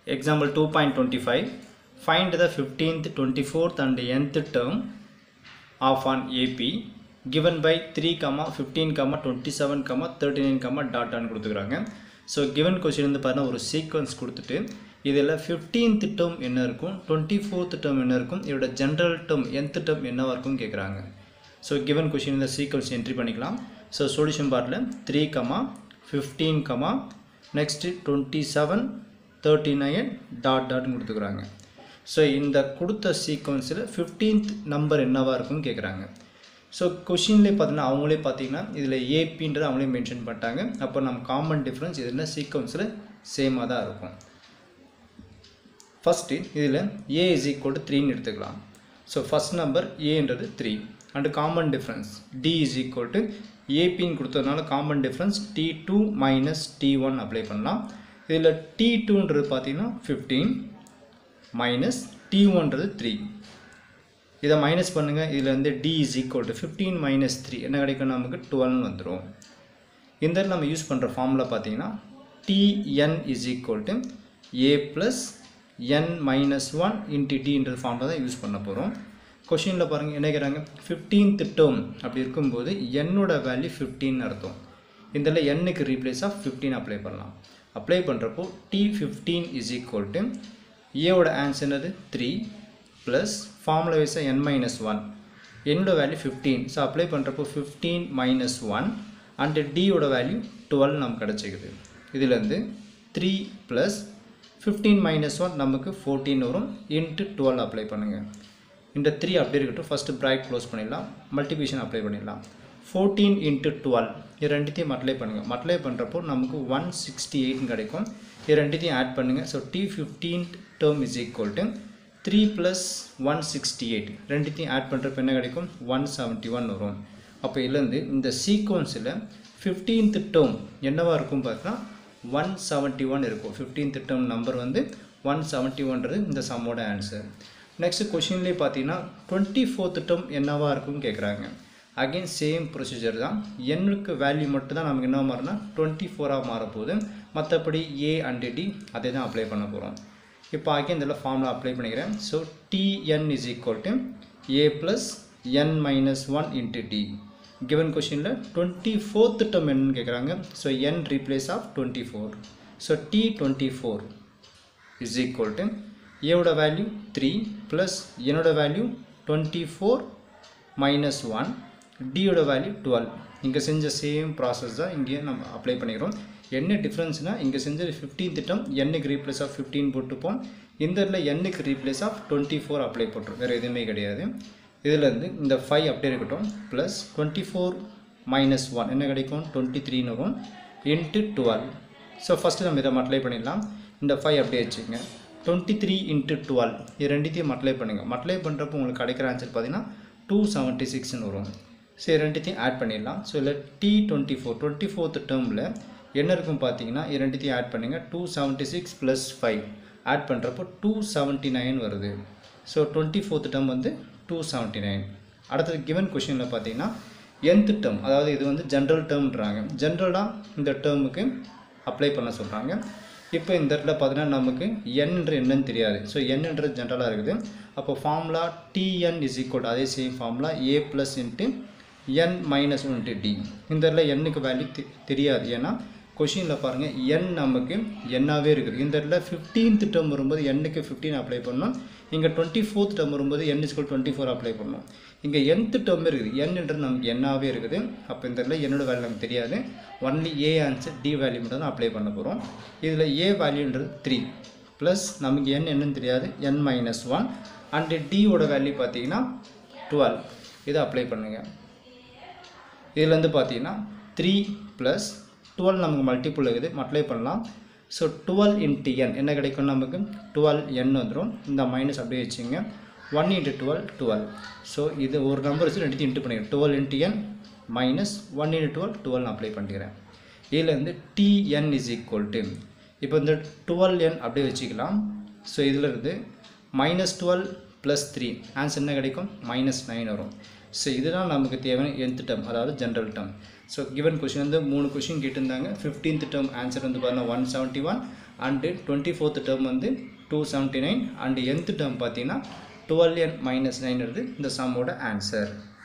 Example 2.25 Find the 15th, 24th and nth term of an AP given by 3, 15, 27, 39, dot ன்னு கொடுத்துக்கிறாங்க so given question வந்து பார்த்தீங்கன்னா ஒரு sequence கொடுத்துட்டு இதில் 15th term என்ன இருக்கும் 24th term என்ன இருக்கும் இதோட ஜென்ரல் term nth term என்னவா இருக்கும் கேட்குறாங்க ஸோ given கொஸ்டின் இந்த சீக்வன்ஸ் என்ட்ரி பண்ணிக்கலாம் ஸோ சொல்யூஷன் பார்ட்டில் three comma fifteen comma next twenty seven thirty nine dot டாட்னு கொடுத்துக்கிறாங்க ஸோ இந்த கொடுத்த சீக்வன்ஸில் ஃபிஃப்டீன்த் நம்பர் என்னவாக இருக்கும்னு கேட்குறாங்க ஸோ கொஷின்லேயே பார்த்தீங்கன்னா அவங்களே பார்த்தீங்கன்னா இதில் ஏபின்றது அவங்களே மென்ஷன் பண்ணிட்டாங்க அப்போ நம்ம காமன் டிஃப்ரென்ஸ் இதில் சீக்வன்ஸில் சேமாக தான் இருக்கும் ஃபஸ்ட்டு இதில் ஏ இஸ் ஈக்குவல் டு த்ரீன்னு எடுத்துக்கலாம் ஸோ ஃபஸ்ட் நம்பர் ஏன்றது three and common difference d is equal to ஏபின்னு கொடுத்ததுனால common difference d two minus d one apply பண்ணலாம் இதில் டி டூன்றது பார்த்தீங்கன்னா ஃபிஃப்டீன் மைனஸ் டி ஒன்றது த்ரீ இதை மைனஸ் பண்ணுங்கள் இதில் வந்து d is equal to fifteen minus three என்ன கிடைக்கும் நமக்கு டுவெல்னு வந்துடும் இந்த இடத்துல நம்ம யூஸ் பண்ணுற ஃபார்முலா பார்த்தீங்கன்னா t n is equal to a plus n minus one into டின்ற ஃபார்முலா தான் யூஸ் பண்ண போகிறோம் கொஷினில் பாருங்கள் என்ன கேட்குறாங்க ஃபிஃப்டீன்த் டேர்ம் அப்படி இருக்கும்போது என்னோட வேல்யூ ஃபிஃப்டின் அர்த்தம் இதில் எண்ணுக்கு ரீப்ளேஸ் ஆஃப் ஃபிஃப்டீன் அப்ளை பண்ணலாம் அப்ளை பண்ணுறப்போ t fifteen is equal to ஏவோட ஆன்சர் என்னது த்ரீ ப்ளஸ் ஃபார்முலா வைஸாக என் மைனஸ் ஒன் என்னோட வேல்யூ ஃபிஃப்டீன் ஸோ அப்ளை பண்ணுறப்போ ஃபிஃப்டீன் மைனஸ் ஒன் அண்டு டியோட வேல்யூ டுவெல் நமக்கு கிடச்சிக்குது இதுலேருந்து three plus fifteen minus one நமக்கு ஃபோர்டீன் வரும் இன்ட்டு டுவெல் அப்ளை பண்ணுங்கள் இந்த த்ரீ அப்படியே இருக்கட்டும் ஃபஸ்ட்டு ப்ராக்கெட் க்ளோஸ் பண்ணிடலாம் மல்டிபிகேஷன் அப்ளை பண்ணிடலாம் ஃபோர்டீன் இன்ட்டு டுவெல் இது ரெண்டுத்தையும் மல்டிப்ளை பண்ணுங்கள் மல்டிப்ளை பண்ணுறப்போ நமக்கு ஒன் சிக்ஸ்டி எயிட்னு கிடைக்கும் இது ரெண்டுத்தையும் ஆட் பண்ணுங்கள் so t fifteen term is equal to three plus one sixty eight ரெண்டுத்தையும் ஆட் பண்ணுறப்ப என்ன கிடைக்கும் ஒன் செவன்ட்டி ஒன் வரும் அப்போ இதுலேருந்து இந்த சீக்வன்ஸில் ஃபிஃப்டீன்த் டேர்ம் என்னவாக இருக்கும் பார்த்தீங்கன்னா ஒன் செவன்ட்டி ஒன் இருக்கும் ஃபிஃப்டீன்த் டேர்ம் நம்பர் வந்து ஒன் செவன்ட்டி ஒன்றது இந்த சம்மோட ஆன்சர் நெக்ஸ்ட் கொஷின்லேயே பார்த்தீங்கன்னா டுவெண்ட்டி ஃபோர்த் டேர்ம் என்னவாக இருக்கும்னு கேட்குறாங்க அகெயின் சேம் ப்ரொசீஜர் தான் எண்ணுக்கு வேல்யூ மட்டும் தான் நமக்கு என்ன மாறுனா டுவெண்ட்டி ஃபோராக மாறப்போகுது மற்றபடி ஏ அண்ட் டி அதே தான் அப்ளை பண்ண போகிறோம் இப்போ அகேன் இதில் ஃபார்முலா அப்ளை பண்ணிக்கிறேன் so t n is equal to a plus n minus one into d given கொஷினில் டுவெண்ட்டி ஃபோர்த் டேர்ம் என்னன்னு கேட்குறாங்க so n replace of twenty four so t twenty four is equal to ஏவோட value three plus என்னோட value twenty four minus one டியோட value twelve இங்கே செஞ்ச same process தான் இங்கே நம்ம அப்ளை பண்ணிக்கிறோம் என்ன டிஃப்ரென்ஸ்னால் இங்கே செஞ்சது ஃபிஃப்டீன் திட்டம் எண்ணுக்கு ரீப்ளேஸ் ஆஃப் ஃபிஃப்டீன் போட்டுப்போம் இந்த இடத்துல எண்ணுக்கு replace of twenty four apply பண்ணுறோம் வேறு எதுவுமே கிடையாது இதுலேருந்து இந்த ஃபைவ் அப்படியே இருக்கட்டும் plus twenty four minus one என்ன கிடைக்கும் டுவெண்ட்டி த்ரீன்னு வரும் இன்ட்டு டுவெல் ஸோ ஃபஸ்ட்டு நம்ம இதை மல்டிப்ளை பண்ணிடலாம் இந்த ஃபைவ் அப்படியே வச்சுக்கோங்க டுவெண்ட்டி த்ரீ இன்ட்டு டுவெல் இது ரெண்டுத்தையும் மல்டிப்ளை பண்ணுங்கள் மல்டிப்ளை பண்ணுறப்போ உங்களுக்கு கிடைக்கிற ஆன்சர் பார்த்தீங்கன்னா டூ செவன்ட்டி சிக்ஸ்னு வரும் சரி ரெண்டுத்தையும் ஆட் பண்ணிடலாம் ஸோ இல்லை t twenty four twenty fourth டேர்மில் என்ன இருக்கும் பார்த்தீங்கன்னா இது ரெண்டுத்தையும் ஆட் பண்ணுங்கள் two seventy six plus five add பண்ணுறப்போ டூ செவன்ட்டி நைன் வருது ஸோ டுவெண்ட்டி ஃபோர்த் டேர்ம் வந்து டூ செவன்ட்டி நைன் அடுத்தது கிவன் கொஷினில் பார்த்தீங்கன்னா என்த் டேர்ம் அதாவது இது வந்து ஜென்ரல் டேர்ம்ன்றாங்க ஜென்ரலாக இந்த டேர்முக்கு அப்ளை பண்ண சொல்கிறாங்க இப்போ இந்த இடத்துல பார்த்தீங்கன்னா நமக்கு என்ன்ற என்னன்னு தெரியாது ஸோ என்னன்றது ஜென்ரலாக இருக்குது அப்போ ஃபார்முலா டிஎன் இஸ் ஈக்குவல் அதே same formula a plus into n minus one into d இந்த இடத்துல எண்ணுக்கு வேல்யூ தெரியாது ஏன்னா கொஷினில் பாருங்கள் என் நமக்கு என்னாகவே இருக்குது இந்த இடத்துல ஃபிஃப்டீன்த் டேர்ம் வரும்போது எண்ணுக்கு ஃபிஃப்டீன் அப்ளை பண்ணணும் இங்கே டுவெண்ட்டி ஃபோர்த் டேர்ம் வரும்போது n is equal twenty four apply பண்ணணும் இங்கே என்த் டேர்ம் இருக்குது என்னன்றது நமக்கு என்னாகவே இருக்குது அப்போ இந்த இடத்துல என்னோட வேல்யூ நமக்கு தெரியாது only a answer d value மட்டும் தான் அப்ளை பண்ண போகிறோம் இதில் ஏ வேல்யூன்றது த்ரீ ப்ளஸ் நமக்கு என் என்னன்னு தெரியாது என் மைனஸ் ஒன் அண்டு டியோட வேல்யூ பார்த்தீங்கன்னா டுவெல் இதை அப்ளை பண்ணுங்கள் இதுலேருந்து பார்த்தீங்கன்னா த்ரீ ப்ளஸ் டுவெல் நமக்கு மல்டிப்புள் இருக்குது மல்டிப்ளை பண்ணலாம் ஸோ டுவெல் இன்ட்டு என் என்ன கிடைக்கும் நமக்கு டுவெல் என் வந்துடும் இந்த மைனஸ் அப்படியே வச்சுங்க one into twelve twelve so இது ஒரு நம்பர் வச்சு ரெண்டுத்தையும் இன்ட்டு பண்ணிக்கிறேன் twelve into n minus one into twelve twelve apply பண்ணிக்கிறேன் இதுலேருந்து டிஎன் இஸ் ஈக்குவல் டு இப்போ இந்த டுவெல் என் அப்படியே வச்சுக்கலாம் ஸோ இதில் இருந்து minus twelve plus three answer என்ன கிடைக்கும் மைனஸ் நைன் வரும் ஸோ இதுதான் நமக்கு தேவையான nth டேர்ம் அதாவது general term so given question வந்து மூணு கொஷின் கேட்டிருந்தாங்க ஃபிஃப்டீன்த் டேர்ம் ஆன்சர் வந்து பார்த்தீங்கன்னா one seventy one and twenty fourth term வந்து two seventy nine and nth term பார்த்தீங்கன்னா டுவெல் என் மைனஸ் நைன்றது இந்த சம்மோட ஆன்சர்